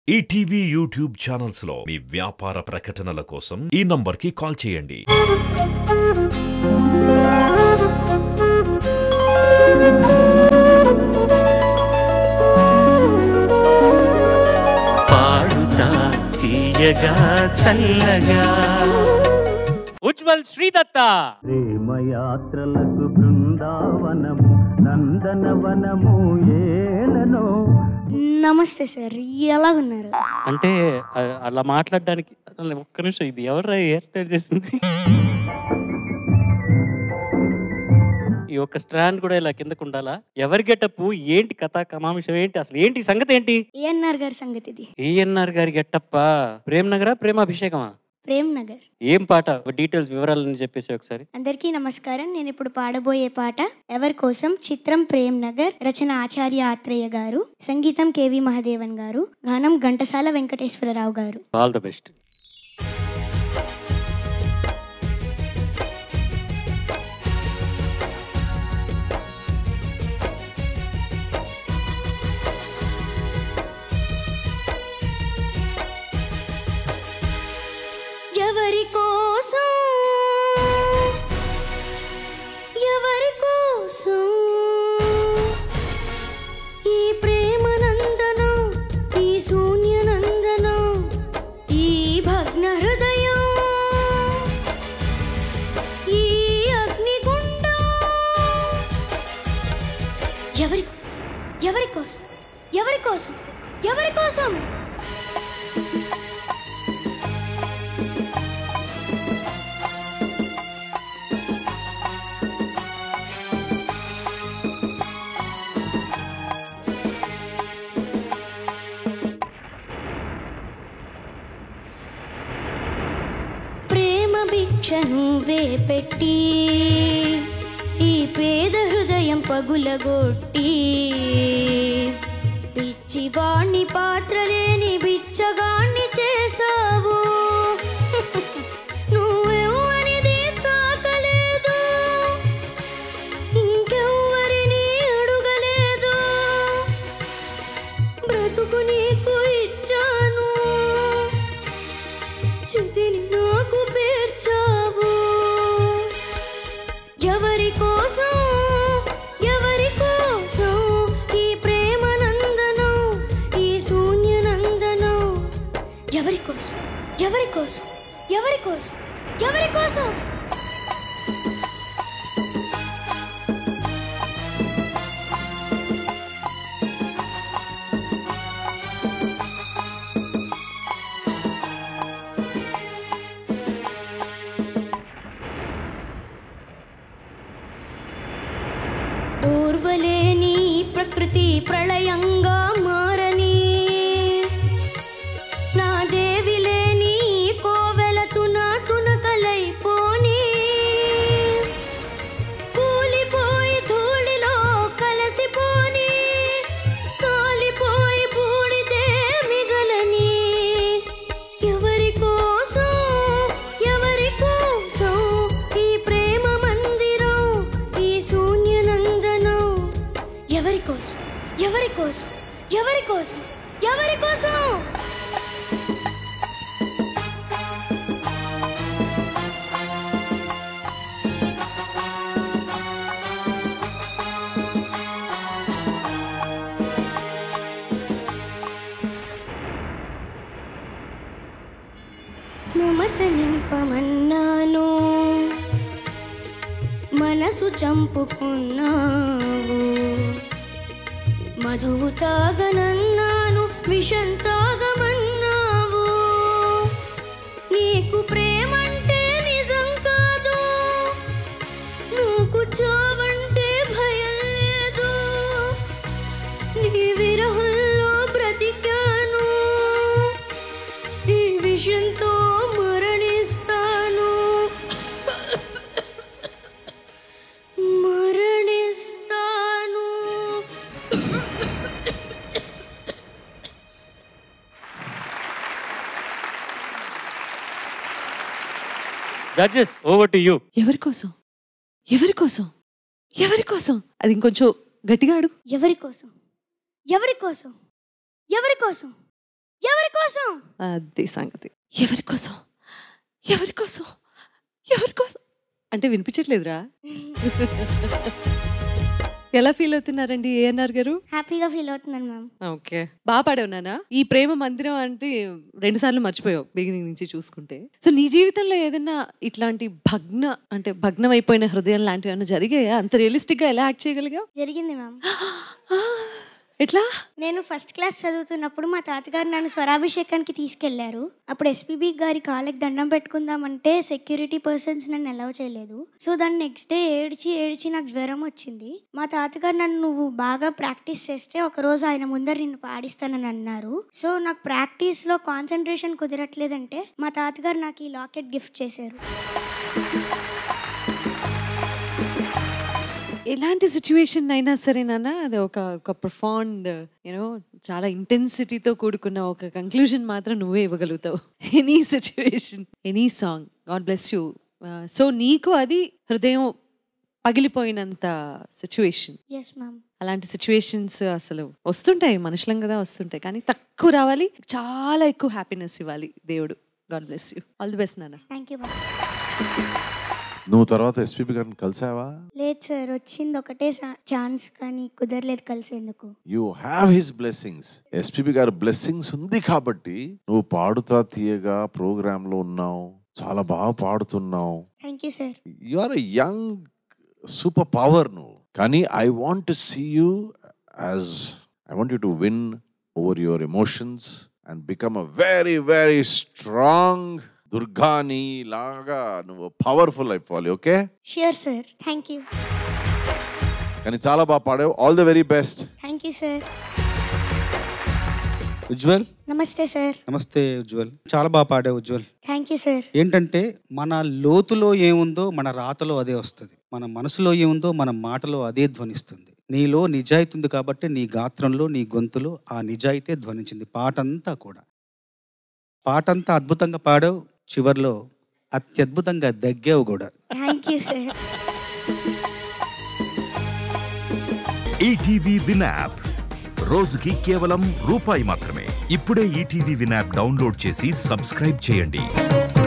ETV YouTube channels లో మీ వ్యాపార ప్రకటనల కోసం ఈ నంబర్కి కాల్ చేయండి పాడుతా తీయగా చల్లగా ఉజ్వల్ శ్రీదత్త ప్రేమయాత్రలకు బృందావనము నందనవనము ఏలనో నమస్తే సార్ ఎలాగున్నారు అంటే అ- అలా మాట్లాడడానికి అసలు ఒక్క నిమిషం ఇది ఎవరు హెయిర్ స్టైల్ చేసింది ఈ ఒక్క స్ట్రాండ్ కూడా ఇలా కిందకు ఉండాలా ఎవరి గెటప్ ఏంటి కథ కమాంశం ఏంటి అసలు ఏంటి ఈ సంగతి ఏంటి ఏఎన్ఆర్ గారి సంగతి ఇది ఏఎన్ఆర్ గారి గెట్టప్ప ప్రేమ్ నగరా ప్రేమాభిషేకమా ప్రేమ్ నగర్ ఏం పాట డీటెయిల్స్ వివరాలని చెప్పేసి ఒకసారి అందరికీ నమస్కారం నేను ఇప్పుడు పాడబోయే పాట ఎవరి కోసం చిత్రం ప్రేమ్ నగర్ రచన ఆచార్య ఆత్రేయ గారు సంగీతం కేవి మహాదేవన్ గారు గానం ఘంటసాల వెంకటేశ్వరరావు గారు ఆల్ ద బెస్ట్ ఎవరి కోసం ఎవరి కోసం ఈ ప్రేమ నందనం ఈ శూన్య నందనం ఈ భగ్న హృదయం ఈ అగ్నిగుండం ఎవరి ఎవరి కోసం ఎవరి కోసం ఎవరి కోసం ప్రేమ భిక్ష నువ్వే పెట్టి ఈ పేద హృదయం పగులగొట్టి పిచ్చివాణ్ణి పాత్రలేని బిచ్చగాణ్ణి చేసావు నువ్వెవ్వరిది తాకలేదు ఇంకెవ్వరిని అడుగలేదు బ్రతుకు నీకు ఇచ్చాను చుదిని నాకు పేర్చావు ఎవరి కోసం ఎవరి కోసం ఈ ప్రేమ నందనం ఈ శూన్య నందనం ఎవరి కోసం ఎవరి కోసం ఎవరి కోసం ఎవరి కోసం ఓర్వలేని ప్రకృతి ప్రళయంగా మారని నా దేవి లేని కోవెల తున తునకలైపోని కూలిపోయి ధూళిలో కలసిపోని కాలిపోయి బూడిదే మిగలని ఎవరి కోసం ఎవరి కోసం ఈ ప్రేమ మందిరం ఈ శూన్య నందనం ఎవరి కోసం ఎవరి కోసం ఎవరి కోసం ఎవరి కోసం మమత నింపమన్నాను మనసు చంపుకున్నావు మధువు తాగనన్నాను విషం తాగమన్నావు నీకు ప్రేమంటే నిజం కాదు నాకు చావంటే భయం లేదు నీ విరహంలో బ్రతికాను ఈ విషయంతో మరణిస్తాను మరణిస్తాను జడ్జెస్ ఓవర్ టు యూ ఎవరి కోసం ఎవరి కోసం ఎవరి కోసం అది ఇంకొంచెం గట్టిగా అడుగు ఎవరి కోసం ఎవరి కోసం ఎవరి కోసం ఎవరి కోసం అది సంగతి ఎవరి కోసం ఎవరి కోసం ఎవరి కోసం అంటే వినిపించట్లేదురా ఎలా ఫీల్ అవుతున్నారండి ఏఎన్ఆర్ గారు హ్యాపీగా ఫీల్ అవుతున్నాను మ్యామ్ ఓకే బాగా పాడావు నాన్న ఈ ప్రేమ మందిరం అంటే రెండు సార్లు మర్చిపోయావు బిగినింగ్ నుంచి చూసుకుంటే సో నీ జీవితంలో ఏదైనా ఇట్లాంటి భగ్న అంటే భగ్నం అయిపోయిన హృదయం లాంటివి ఏమైనా జరిగాయా అంత రియలిస్టిక్ గా ఎలా యాక్ట్ చేయగలిగావు జరిగింది మ్యామ్ ఎట్లా నేను ఫస్ట్ క్లాస్ చదువుతున్నప్పుడు మా తాతగారు నన్ను స్వరాభిషేకానికి తీసుకెళ్లారు అప్పుడు ఎస్పీబీ గారి కాళ్ళకి దండం పెట్టుకుందామంటే సెక్యూరిటీ పర్సన్స్ నన్ను అలౌ చేయలేదు సో దాన్ని నెక్స్ట్ డే ఏడ్చి ఏడ్చి నాకు జ్వరం వచ్చింది మా తాతగారు నన్ను నువ్వు బాగా ప్రాక్టీస్ చేస్తే ఒక రోజు ఆయన ముందర నిన్ను పాడిస్తానని అన్నారు సో నాకు ప్రాక్టీస్లో కాన్సన్ట్రేషన్ కుదరట్లేదంటే మా తాతగారు నాకు ఈ లాకెట్ గిఫ్ట్ చేశారు ఎలాంటి సిచ్యువేషన్ అయినా సరే నాన్న అది ఒక ఒక ప్రొఫాండ్ యూనో చాలా ఇంటెన్సిటీతో కూడుకున్న ఒక కంక్లూజన్ మాత్రం నువ్వే ఇవ్వగలుగుతావు any situation any song God bless you so నీకు అది హృదయం పగిలిపోయినంత సిచ్యువేషన్ ఎస్ మ్యామ్ అలాంటి సిచ్యువేషన్స్ అసలు వస్తుంటాయి మనుషులం కదా వస్తుంటాయి కానీ తక్కువ రావాలి చాలా ఎక్కువ హ్యాపీనెస్ ఇవ్వాలి దేవుడు God bless you all the best నాన్న థ్యాంక్ యూ మ్యామ్ నువ్వు తర్వాత ఎస్పీపీ గారిని కలిసావా లేదు సార్ వచ్చింది ఒకటే ఛాన్స్ కానీ కుదరలేదు కలిసేందుకు you have his blessings SPB గారి బ్లెస్సింగ్స్ ఉంది కాబట్టి నువ్వు పాడుతా తీయగా ప్రోగ్రామ్ లో ఉన్నావు చాలా బాగా పాడుతున్నావు thank you sir you are a young super power నువ్వు కానీ I want to see you as I want you to win over your emotions and become a very very strong దుర్గాని లాగా నువ్వు పవర్ఫుల్ అయిపోవాలి okay sure sir thank you కానీ చాలా బాగా పాడావు all the very best thank you sir Ujjwal namaste sir నమస్తే ఉజ్వల్ చాలా బాగా పాడే ఉజ్వల్ థ్యాంక్ యూ సార్ ఏంటంటే మన లోతులో ఏముందో మన రాతలో అదే వస్తుంది మన మనసులో ఏముందో మన మాటలో అదే ధ్వనిస్తుంది నీలో నిజాయితీ ఉంది కాబట్టి నీ గాత్రంలో నీ గొంతులో ఆ నిజాయితీ ధ్వనించింది పాటంతా కూడా పాటంతా అద్భుతంగా పాడావు చివర్లో అత్యద్భుతంగా దగ్గావు కూడా thank you sir ETV Win app రోజుకి కేవలం రూపాయి మాత్రమే ఇప్పుడే ఈటీవీ విన్ యాప్ డౌన్లోడ్ చేసి సబ్స్క్రైబ్ చేయండి